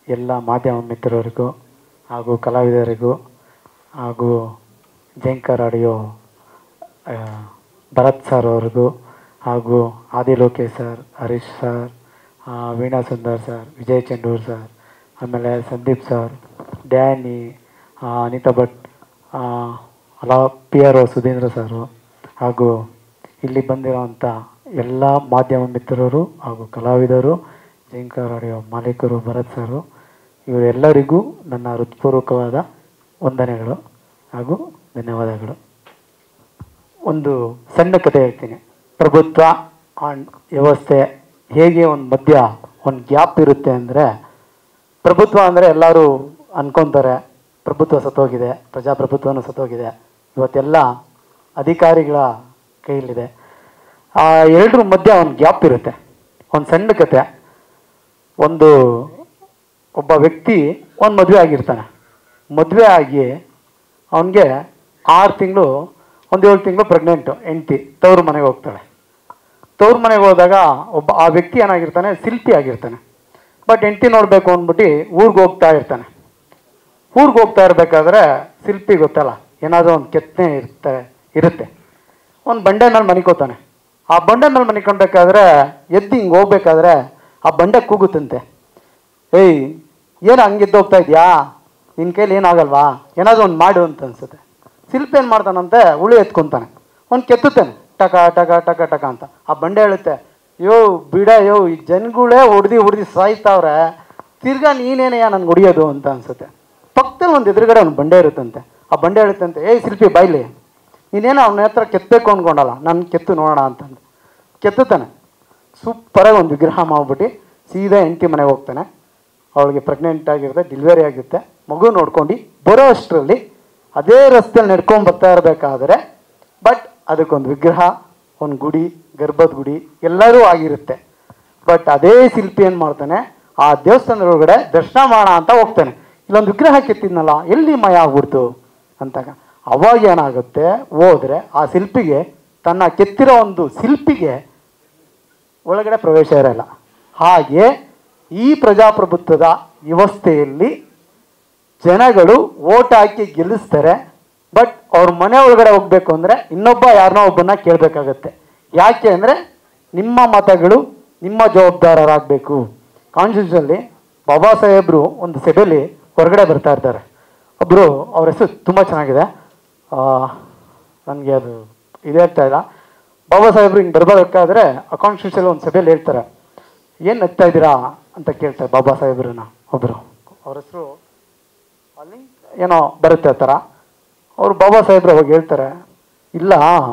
ಎಲ್ಲ ಮಾಧ್ಯಮ ಮಿತ್ರರಿಗೂ ಹಾಗೂ ಕಲಾವಿದರಿಗೂ ಹಾಗೂ ಜಂಕರ್ ಆಡಿಯೋ ಆ, ಭರತ್ ಸರ್ ಅವ್ರಿಗೂ ಹಾಗೂ ಆದಿ ಲೋಕೇಶ್ ಸರ್ ಹರೀಶ್ ಸರ್ ಆ, ವೀಣಾ ಸುಂದರ್ ಸರ್ ವಿಜಯ್ ಚಂಡೂರ್ ಸರ್ ಆಮೇಲೆ ಸಂದೀಪ್ ಸರ್ ಡ್ಯಾನಿ ಆ, ಅನಿತಾ ಭಟ್ ಆ, ಅಲ P R O Sudhindra sir ಹಾಗೂ ಇಲ್ಲಿ ಬಂದಿರೋವಂಥ ಎಲ್ಲ ಮಾಧ್ಯಮ ಮಿತ್ರರು ಹಾಗೂ ಕಲಾವಿದರು ಜಂಕರ್ ಆಡಿಯೋ ಮಾಲೀಕರು ಭರತ್ ಸರು ಇವರೆಲ್ಲರಿಗೂ ನನ್ನ ಹೃತ್ಪೂರ್ವಕವಾದ ವಂದನೆಗಳು ಹಾಗೂ ಧನ್ಯವಾದಗಳು ಒಂದು ಸಣ್ಣ ಕಥೆ ಹೇಳ್ತೀನಿ ಪ್ರಭುತ್ವ ಆ್ಯಂಡ್ ವ್ಯವಸ್ಥೆ ಹೇಗೆ ಒಂದು ಮಧ್ಯ ಒಂದು ಗ್ಯಾಪ್ ಇರುತ್ತೆ ಅಂದರೆ ಪ್ರಭುತ್ವ ಅಂದರೆ ಎಲ್ಲರೂ ಅನ್ಕೊತಾರೆ ಪ್ರಭುತ್ವ ಸತ್ತೋಗಿದೆ ಪ್ರಜಾಪ್ರಭುತ್ವನೂ ಸತ್ತೋಗಿದೆ ಇವತ್ತೆಲ್ಲ ಅಧಿಕಾರಿಗಳ ಕೈಯಲ್ಲಿದೆ ಆ ಎರಡರ ಮಧ್ಯ ಒಂದು ಗ್ಯಾಪ್ ಇರುತ್ತೆ ಒಂದು ಸಣ್ಣ ಕತೆ ಒಂದು ಒಬ್ಬ ವ್ಯಕ್ತಿ ಒಂದು ಮದುವೆ ಆಗಿರ್ತಾನೆ ಮದುವೆ ಆಗಿ ಅವನಿಗೆ ಆರು ತಿಂಗಳು ಒಂದು ಏಳು ತಿಂಗಳು ಪ್ರೆಗ್ನೆಂಟು ಹೆಂಡ್ತಿ ತವ್ರ ಮನೆಗೆ ಹೋಗ್ತಾಳೆ ತವ್ರ ಮನೆಗೆ ಹೋದಾಗ ಒಬ್ಬ ಆ ವ್ಯಕ್ತಿ ಏನಾಗಿರ್ತಾನೆ ಶಿಲ್ಪಿ ಆಗಿರ್ತಾನೆ ಬಟ್ ಹೆಂಡ್ತಿ ನೋಡಬೇಕು ಅಂದ್ಬಿಟ್ಟು ಊರಿಗೆ ಹೋಗ್ತಾ ಇರ್ತಾನೆ ಊರಿಗೆ ಹೋಗ್ತಾ ಇರಬೇಕಾದ್ರೆ ಶಿಲ್ಪಿ ಗೊತ್ತಲ್ಲ ಏನಾದರೂ ಒಂದು ಕೆತ್ತನೆ ಇರ್ತಾರೆ ಇರುತ್ತೆ ಒಂದು ಬಂಡೆ ಮೇಲೆ ಮನಿಕೋತಾನೆ ಆ ಬಂಡೆ ಮೇಲೆ ಮನಿಕೊಳ್ಬೇಕಾದ್ರೆ ಎದ್ದು ಹಿಂಗೆ ಹೋಗ್ಬೇಕಾದ್ರೆ ಆ ಬಂಡೆ ಕೂಗುತ್ತಂತೆ ಏಯ್ ಏನು ಹಂಗೆದ್ದು ಹೋಗ್ತಾ ಇದೆಯಾ ನಿನ್ನ ಕೈಲಿ ಏನಾಗಲ್ವಾ ಏನಾದರೂ ಒಂದು ಮಾಡು ಅಂತ ಅನ್ಸುತ್ತೆ ಶಿಲ್ಪಿ ಏನು ಮಾಡ್ತಾನಂತೆ ಉಳಿ ಎತ್ಕೊಂತಾನೆ ಒಂದು ಕೆತ್ತುತ್ತಾನೆ ಟಕ ಟಕ ಟಕ ಟಕ ಅಂತ ಆ ಬಂಡೆ ಹೇಳುತ್ತೆ ಯೋ ಬಿಡ ಯೋ ಈ ಜನಗಳೇ ಹೊಡ್ದು ಹೊಡ್ದು ಸಾಯ್ತಾವ್ರೆ ತಿರ್ಗಾ ನೀನೇನೆಯ ನನ್ಗೆ ಹೊಡಿಯೋದು ಅಂತ ಅನ್ಸುತ್ತೆ ಪಕ್ಕದಲ್ಲಿ ಒಂದು ಎದುರುಗಡೆ ಒಂದು ಬಂಡೆ ಇರುತ್ತಂತೆ ಆ ಬಂಡೆ ಹೇಳುತ್ತಂತೆ ಏಯ್ ಶಿಲ್ಪಿ ಬಾಯ್ಲಿ ನೀನೇನೋ ಅವನ ಹತ್ರ ಕೆತ್ತಬೇಕು ಅಂದ್ಕೊಂಡಲ್ಲ ನಾನು ಕೆತ್ತು ನೋಡೋಣ ಅಂತಂದು ಕೆತ್ತುತ್ತಾನೆ ಸೂಪರಾಗಿ ಒಂದು ವಿಗ್ರಹ ಮಾಡ್ಬಿಟ್ಟು ಸೀದಾ ಹೆಂಡತಿ ಮನೆಗೆ ಹೋಗ್ತಾನೆ ಅವಳಿಗೆ ಪ್ರೆಗ್ನೆಂಟ್ ಆಗಿರುತ್ತೆ ಡೆಲಿವರಿ ಆಗುತ್ತೆ ಮಗು ನೋಡ್ಕೊಂಡು ಬರೋ ಅಷ್ಟರಲ್ಲಿ ಅದೇ ರಸ್ತೆಯಲ್ಲಿ ನಡ್ಕೊಂಡು ಬರ್ತಾ ಇರಬೇಕಾದ್ರೆ ಬಟ್ ಅದಕ್ಕೊಂದು ವಿಗ್ರಹ ಒಂದು ಗುಡಿ ಗರ್ಭದ ಗುಡಿ ಎಲ್ಲರೂ ಆಗಿರುತ್ತೆ ಬಟ್ ಅದೇ ಶಿಲ್ಪಿ ಏನು ಮಾಡ್ತಾನೆ ಆ ದೇವಸ್ಥಾನದ ಒಳಗಡೆ ದರ್ಶನ ಮಾಡೋಣ ಅಂತ ಹೋಗ್ತಾನೆ ಇಲ್ಲೊಂದು ವಿಗ್ರಹ ಕೆತ್ತಿದ್ನಲ್ಲ ಎಲ್ಲಿ ಮಯ ಆಗ್ಬಿಡ್ತು ಅಂತಾಗ ಅವಾಗ ಏನಾಗುತ್ತೆ ಹೋದ್ರೆ ಆ ಶಿಲ್ಪಿಗೆ ತನ್ನ ಕೆತ್ತಿರೋ ಒಂದು ಶಿಲ್ಪಿಗೆ ಒಳಗಡೆ ಪ್ರವೇಶ ಇರಲ್ಲ ಹಾಗೆ ಈ ಪ್ರಜಾಪ್ರಭುತ್ವದ ವ್ಯವಸ್ಥೆಯಲ್ಲಿ ಜನಗಳು ಓಟ್ ಹಾಕಿ ಗೆಲ್ಲಿಸ್ತಾರೆ ಬಟ್ ಅವ್ರ ಮನೆ ಒಳಗಡೆ ಹೋಗ್ಬೇಕು ಅಂದರೆ ಇನ್ನೊಬ್ಬ ಯಾರನ್ನೋ ಒಬ್ಬನ್ನ ಕೇಳಬೇಕಾಗತ್ತೆ ಯಾಕೆ ಅಂದರೆ ನಿಮ್ಮ ಮತಗಳು ನಿಮ್ಮ ಜವಾಬ್ದಾರರಾಗಬೇಕು ಕಾನ್ಸ್ಟಿಟ್ಯೂಷನಲ್ಲಿ ಬಾಬಾ ಸಾಹೇಬರು ಒಂದು ಸಭೆಯಲ್ಲಿ ಹೊರಗಡೆ ಬರ್ತಾ ಇರ್ತಾರೆ ಒಬ್ಬರು ಅವ್ರ ಹೆಸರು ತುಂಬ ಚೆನ್ನಾಗಿದೆ ನನಗೆ ಅದು ಇದು ಹೇಳ್ತಾ ಇಲ್ಲ ಬಾಬಾ ಸಾಹೇಬ್ರು ಹಿಂಗೆ ಬರ್ಬೇಕಾದ್ರೆ ಆ ಕಾನ್ಸ್ಟಿಟ್ಯೂಷನ್ ಒಂದು ಸಭೆಯಲ್ಲಿ ಹೇಳ್ತಾರೆ ಏನು ನಗ್ತಾ ಇದ್ದೀರಾ ಅಂತ ಕೇಳ್ತಾರೆ ಬಾಬಾ ಸಾಹೇಬ್ರನ್ನ ಒಬ್ಬರು ಅವ್ರ ಹೆಸರು ಅಲ್ಲಿ ಏನೋ ಬರುತ್ತೆ ಆ ಥರ ಅವ್ರು ಬಾಬಾ ಸಾಹೇಬ್ರು ಅವಾಗ ಹೇಳ್ತಾರೆ ಇಲ್ಲ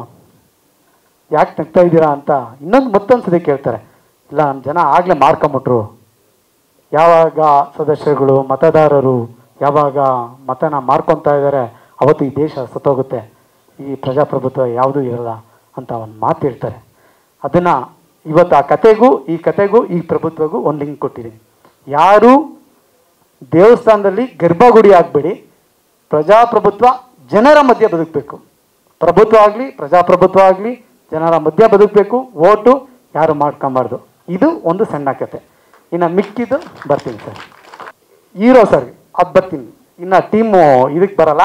ಯಾಕೆ ನಗ್ತಾ ಇದ್ದೀರಾ ಅಂತ ಇನ್ನೊಂದು ಮತ್ತೊಂದು ಸತಿ ಕೇಳ್ತಾರೆ ಇಲ್ಲ ನಮ್ಮ ಜನ ಆಗಲೇ ಮಾರ್ಕೊಂಬಿಟ್ರು ಯಾವಾಗ ಸದಸ್ಯರುಗಳು ಮತದಾರರು ಯಾವಾಗ ಮತನ ಮಾರ್ಕೊತಾ ಇದ್ದಾರೆ ಅವತ್ತು ಈ ದೇಶ ಸತ್ತೋಗುತ್ತೆ ಈ ಪ್ರಜಾಪ್ರಭುತ್ವ ಯಾವುದೂ ಇರಲ್ಲ ಅಂತ ಒಂದು ಮಾತು ಹೇಳ್ತಾರೆ ಅದನ್ನು ಇವತ್ತು ಆ ಕತೆಗೂ ಈ ಕತೆಗೂ ಈ ಪ್ರಭುತ್ವಗೂ ಒಂದು ಲಿಂಕ್ ಕೊಟ್ಟಿದ್ದೀನಿ ಯಾರು ದೇವಸ್ಥಾನದಲ್ಲಿ ಗರ್ಭಗುಡಿ ಆಗಬೇಡಿ ಪ್ರಜಾಪ್ರಭುತ್ವ ಜನರ ಮಧ್ಯೆ ಬದುಕಬೇಕು ಪ್ರಭುತ್ವ ಆಗಲಿ ಪ್ರಜಾಪ್ರಭುತ್ವ ಆಗಲಿ ಜನರ ಮಧ್ಯೆ ಬದುಕಬೇಕು ಓಟು ಯಾರು ಮಾಡ್ಕೊಬಾರ್ದು ಇದು ಒಂದು ಸಣ್ಣ ಕತೆ ಇನ್ನು ಮಿಕ್ಕಿದ್ದು ಬರ್ತೀನಿ ಸರ್ ಹೀರೋ ಸರ್ ಅದು ಬರ್ತೀನಿ ಇನ್ನು ಟೀಮು ಇದಕ್ಕೆ ಬರಲ್ಲ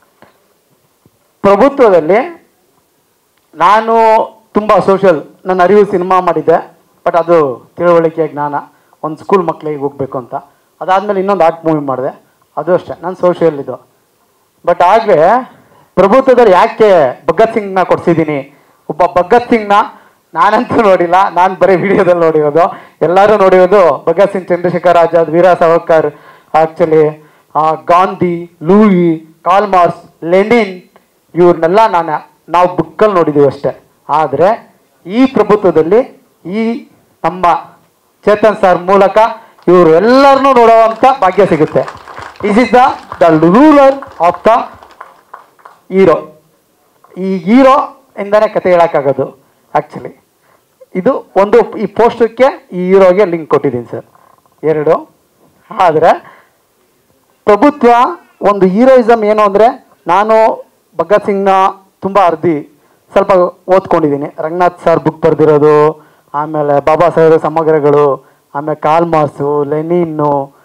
ಪ್ರಭುತ್ವದಲ್ಲಿ ನಾನು ತುಂಬ ಸೋಷಿಯಲ್ ನನ್ನ ಅರಿವು ಸಿನಿಮಾ ಮಾಡಿದ್ದೆ ಬಟ್ ಅದು ತಿಳುವಳಿಕೆ ಜ್ಞಾನ ಒಂದು ಸ್ಕೂಲ್ ಮಕ್ಕಳಿಗೆ ಹೋಗಬೇಕು ಅಂತ ಅದಾದಮೇಲೆ ಇನ್ನೊಂದು ಆರ್ಟ್ ಮೂವಿ ಮಾಡಿದೆ ಅದು ಅಷ್ಟೇ ನಾನು ಸೋಷಿಯಲ್ ಇದು ಬಟ್ ಆಗಲೇ ಪ್ರಭುತ್ವದಲ್ಲಿ ಯಾಕೆ ಭಗತ್ ಸಿಂಗ್ನ ಕೊಡ್ಸಿದ್ದೀನಿ ಒಬ್ಬ ಭಗತ್ ಸಿಂಗ್ನ ನಾನಂತೂ ನೋಡಿಲ್ಲ ನಾನು ಬರೀ ವಿಡಿಯೋದಲ್ಲಿ ನೋಡಿರೋದು ಎಲ್ಲರೂ ನೋಡಿರೋದು Bhagat Singh Chandrashekhar Azad Veer Savarkar actually Gandhi Louis Karl Marx Lenin ಇವ್ರನ್ನೆಲ್ಲ ನಾನು ನಾವು ಬುಕ್ಕಲ್ಲಿ ನೋಡಿದ್ದೀವಿ ಅಷ್ಟೇ ಆದರೆ ಈ ಪ್ರಭುತ್ವದಲ್ಲಿ ಈ ನಮ್ಮ ಚೇತನ್ ಸರ್ ಮೂಲಕ ಇವರು ಎಲ್ಲರನ್ನೂ ನೋಡುವಂಥ ಭಾಗ್ಯ ಸಿಗುತ್ತೆ is is the the ruler of the hero ಈ ಹೀರೋ ಇಂದನೇ ಕತೆ ಹೇಳೋಕ್ಕಾಗೋದು ಆ್ಯಕ್ಚುಲಿ ಇದು ಒಂದು ಈ ಪೋಸ್ಟಕ್ಕೆ ಈ ಹೀರೋಗೆ ಲಿಂಕ್ ಕೊಟ್ಟಿದ್ದೀನಿ ಸರ್ ಎರಡು ಆದರೆ ಪ್ರಭುತ್ವ ಒಂದು ಹೀರೋಯಿಸಮ್ ಏನು ಅಂದರೆ ನಾನು ಭಗತ್ ಸಿಂಗ್ನ ತುಂಬ ಅರ್ಧಿ ಸ್ವಲ್ಪ ಓದ್ಕೊಂಡಿದ್ದೀನಿ ರಂಗನಾಥ್ ಸರ್ ಬುಕ್ ಬರೆದಿರೋದು ಆಮೇಲೆ ಬಾಬಾ ಸಾಹೇಬ್ ಸಮಗ್ರಗಳು ಆಮೇಲೆ ಕಾಲ್ಮಾಸು ಲೆನಿನ್ನು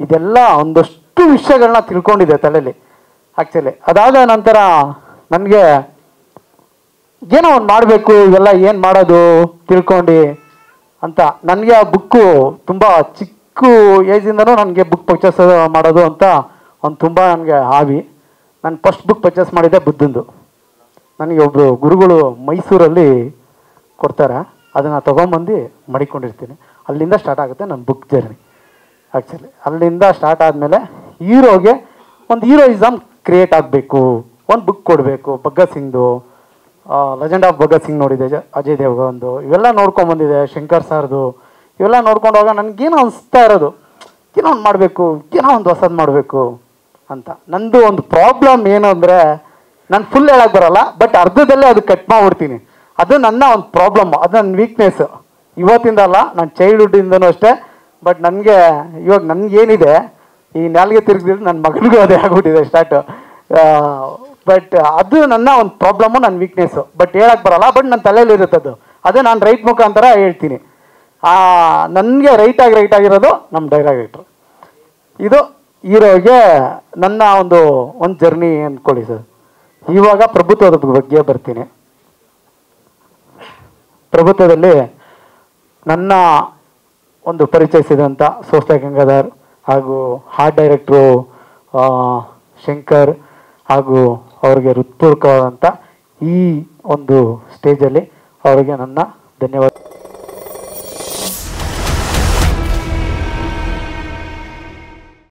ಇದೆಲ್ಲ ಒಂದಷ್ಟು ವಿಷಯಗಳನ್ನ ತಿಳ್ಕೊಂಡಿದ್ದೆ ತಲೆಯಲ್ಲಿ ಆ್ಯಕ್ಚುಲಿ ಅದಾದ ನಂತರ ನನಗೆ ಏನೋ ಒಂದು ಮಾಡಬೇಕು ಇವೆಲ್ಲ ಏನು ಮಾಡೋದು ತಿಳ್ಕೊಂಡು ಅಂತ ನನಗೆ ಆ ಬುಕ್ಕು ತುಂಬ ಚಿಕ್ಕ ಏಜಿಂದನೂ ನನಗೆ ಬುಕ್ ಪರ್ಚೇಸ್ ಮಾಡೋದು ಅಂತ ಒಂದು ತುಂಬ ನನಗೆ ಹಾವಿ ನಾನು ಫಸ್ಟ್ ಬುಕ್ ಪರ್ಚೇಸ್ ಮಾಡಿದ್ದೆ ಬುದ್ಧಂದು ನನಗೆ ಒಬ್ಬರು ಗುರುಗಳು ಮೈಸೂರಲ್ಲಿ ಕೊಡ್ತಾರೆ ಅದನ್ನು ತೊಗೊಂಬಂದು ಮಡಿಕೊಂಡಿರ್ತೀನಿ ಅಲ್ಲಿಂದ ಸ್ಟಾರ್ಟ್ ಆಗುತ್ತೆ ನನ್ನ ಬುಕ್ ಜರ್ನಿ ಆ್ಯಕ್ಚುಲಿ ಅಲ್ಲಿಂದ ಸ್ಟಾರ್ಟ್ ಆದಮೇಲೆ ಹೀರೋಗೆ ಒಂದು ಹೀರೋಯಿಸಮ್ ಕ್ರಿಯೇಟ್ ಆಗಬೇಕು ಒಂದು ಬುಕ್ ಕೊಡಬೇಕು ಭಗತ್ ಸಿಂಗ್ದು ಲೆಜೆಂಡ್ ಆಫ್ ಭಗತ್ ಸಿಂಗ್ ನೋಡಿದೆ ಜ- ಅಜಯ್ ದೇವ್ಗಂದು ಇವೆಲ್ಲ ನೋಡ್ಕೊಂಬಂದಿದೆ ಶಂಕರ್ ಸರ್ದು ಇವೆಲ್ಲ ನೋಡ್ಕೊಂಡಾಗ ನನಗೇನೋ ಅನಿಸ್ತಾ ಇರೋದು ಏನೋ ಒಂದು ಮಾಡಬೇಕು ಏನೋ ಒಂದು ಹೊಸದು ಮಾಡಬೇಕು ಅಂತ ನಂದು ಒಂದು ಪ್ರಾಬ್ಲಮ್ ಏನು ಅಂದರೆ ನಾನು ಫುಲ್ ಹೇಳಕ್ಕೆ ಬರಲ್ಲ ಬಟ್ ಅರ್ಧದಲ್ಲೇ ಅದು ಕಟ್ ಮಾಡ್ಬಿಡ್ತೀನಿ ಅದು ನನ್ನ ಒಂದು ಪ್ರಾಬ್ಲಮ್ ಅದು ನನ್ನ ವೀಕ್ನೆಸ್ ಇವತ್ತಿಂದ ಅಲ್ಲ ನಾನು ಚೈಲ್ಡ್ಹುಡ್ಡಿಂದನೂ ಅಷ್ಟೇ ಬಟ್ ನನಗೆ ಇವಾಗ ನನಗೇನಿದೆ ಈ ನಾಲ್ಗೆ ತಿರುಗಿದ್ರೆ ನನ್ನ ಮಗನಿಗೂ ಅದೇ ಆಗ್ಬಿಟ್ಟಿದೆ ಸ್ಟಾರ್ಟು ಬಟ್ ಅದು ನನ್ನ ಒಂದು ಪ್ರಾಬ್ಲಮ್ಮು ನನ್ನ ವೀಕ್ನೆಸ್ಸು ಬಟ್ ಹೇಳಕ್ಕೆ ಬರಲ್ಲ ಬಟ್ ನನ್ನ ತಲೆಯಲ್ಲಿ ಇರುತ್ತೆ ಅದು ಅದೇ ನಾನು ರೈಟ್ ಮುಖಾಂತರ ಹೇಳ್ತೀನಿ ನನಗೆ ರೈಟಾಗಿ ರೈಟ್ ಆಗಿರೋದು ನಮ್ಮ ಡೈರೆಕ್ಟ್ರು ಇದು ಹೀರೋಗೆ ನನ್ನ ಒಂದು ಒಂದು ಜರ್ನಿ ಅಂದ್ಕೊಳ್ಳಿ ಸರ್ ಇವಾಗ ಪ್ರಭುತ್ವದ ಬಗ್ಗೆ ಬರ್ತೀನಿ ಪ್ರಭುತ್ವದಲ್ಲಿ ನನ್ನ ಒಂದು ಪರಿಚಯಿಸಿದಂಥ ಸೋಸ್ತಾ ಗಂಗಾಧರ್ ಹಾಗೂ ಹಾರ್ಟ್ ಡೈರೆಕ್ಟ್ರು ಶಂಕರ್ ಹಾಗೂ ಅವರಿಗೆ ಹೃತ್ಪೂರ್ವಕವಾದಂಥ ಈ ಒಂದು ಸ್ಟೇಜಲ್ಲಿ ಅವರಿಗೆ ನನ್ನ ಧನ್ಯವಾದ